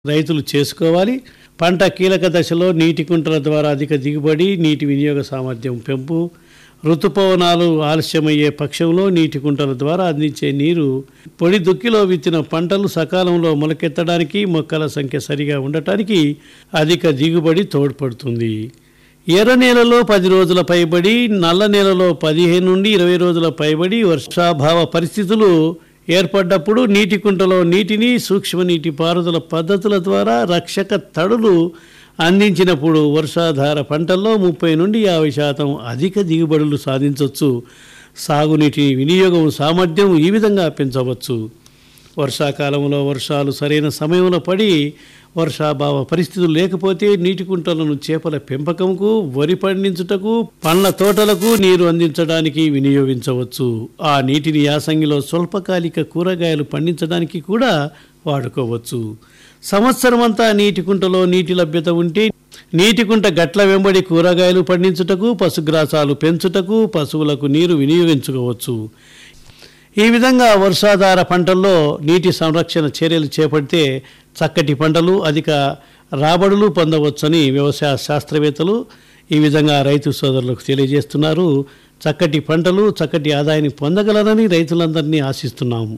రైతులు చేసుకోవాలి పంట కీలక దశలో నీటి కుంటల ద్వారా అధిక దిగుబడి నీటి వినియోగ సామర్థ్యం పెంపు ఋతుపవనాలు ఆలస్యమయ్యే పక్షంలో నీటి కుంటల ద్వారా అందించే నీరు పొడి దుక్కిలో విత్తిన పంటలు సకాలంలో మొలకెత్తడానికి మొక్కల సంఖ్య సరిగా ఉండటానికి అధిక దిగుబడి తోడ్పడుతుంది ఎర్ర నేలలో పది రోజుల పైబడి నల్ల నేలలో పదిహేను నుండి ఇరవై రోజుల పైబడి వర్షాభావ పరిస్థితులు ఏర్పడ్డప్పుడు నీటి కుంటలో నీటిని సూక్ష్మ నీటి పారుదల పద్ధతుల ద్వారా రక్షక తడులు అందించినప్పుడు వర్షాధార పంటల్లో ముప్పై నుండి యాభై శాతం అధిక దిగుబడులు సాధించవచ్చు సాగునీటి వినియోగం సామర్థ్యం ఈ విధంగా పెంచవచ్చు వర్షాకాలంలో వర్షాలు సరైన సమయంలో పడి వర్షాభావ పరిస్థితులు లేకపోతే నీటి కుంటలను చేపల పెంపకంకు వరి పండించుటకు పండ్ల తోటలకు నీరు అందించడానికి వినియోగించవచ్చు ఆ నీటిని యాసంగిలో స్వల్పకాలిక కూరగాయలు పండించడానికి కూడా వాడుకోవచ్చు సంవత్సరం అంతా నీటి కుంటలో నీటి లభ్యత ఉంటే నీటి కుంట గట్ల వెంబడి కూరగాయలు పండించుటకు పశుగ్రాసాలు పెంచుటకు పశువులకు నీరు వినియోగించుకోవచ్చు ఈ విధంగా వర్షాధార పంటల్లో నీటి సంరక్షణ చర్యలు చేపడితే చక్కటి పంటలు అధిక రాబడులు పొందవచ్చని వ్యవసాయ శాస్త్రవేత్తలు ఈ విధంగా రైతు సోదరులకు తెలియజేస్తున్నారు చక్కటి పంటలు చక్కటి ఆదాయాన్ని పొందగలరని రైతులందరినీ ఆశిస్తున్నాము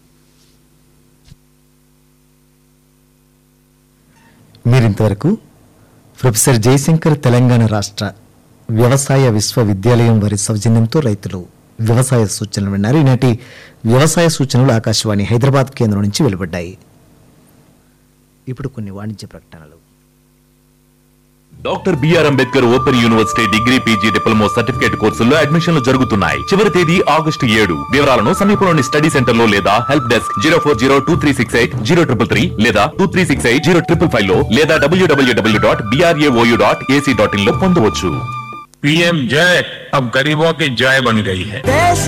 మీరింతవరకు ప్రొఫెసర్ జయశంకర్ తెలంగాణ రాష్ట్ర వ్యవసాయ విశ్వవిద్యాలయం వారి సౌజన్యంతో రైతులు వ్యవసాయ సూచనలు విన్నారు ఈనాటి వ్యవసాయ సూచనలు ఆకాశవాణి హైదరాబాద్ కేంద్రం నుంచి వెలువడ్డాయి ఇప్పుడు కొన్ని వాణిజ్య ప్రకటనలు doctor BR Ambedkar open university degree PG diploma certificate కోర్సుల్లో అడ్మిషన్లు జరుగుతున్నాయి చివరి తేదీ ఆగస్టు ఏడు వివరాలను సమీపంలోని స్టడీ సెంటర్ లో లేదా help desk zero four zero two three six eight zero triple three లేదా two three six eight zero triple five లో లేదా WWW dot BRAOU dot AC dot in లో పొందవచ్చు पीएम जय अब गरीबों की जय बन गई है देश